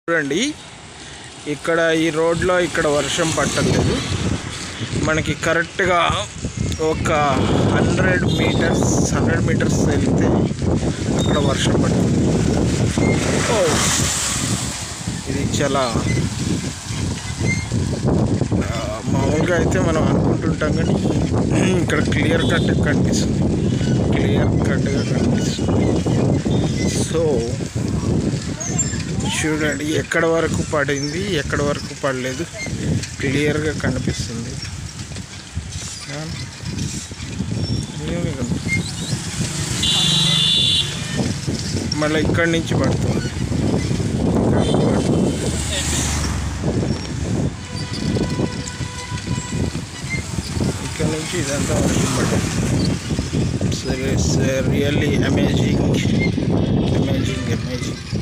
చూడండి ఇక్కడ ఈ రోడ్లో ఇక్కడ వర్షం పట్టలేదు మనకి కరెక్ట్గా ఒక హండ్రెడ్ మీటర్స్ హండ్రెడ్ మీటర్స్ వెళ్తే అక్కడ వర్షం పడుతుంది ఓ ఇది చాలా ఆ, మామూలుగా అయితే మనం అనుకుంటుంటాం కానీ ఇక్కడ క్లియర్ కట్ కనిపిస్తుంది క్లియర్ కట్గా కనిపిస్తుంది సో చూడండి ఎక్కడ వరకు పడింది ఎక్కడ వరకు పడలేదు క్లియర్గా కనిపిస్తుంది ఆ? క్లియర్గా కనిపిస్తుంది. మళ్ళీ ఇక్కడి నుంచి పడుతుంది ఇక్కడి నుంచి పడుతుంది. ఇక్కడ నుంచి ఇదంతా వర్షం పడుతుంది రియల్లీ అమేజింగ్ అమేజింగ్ అమేజింగ్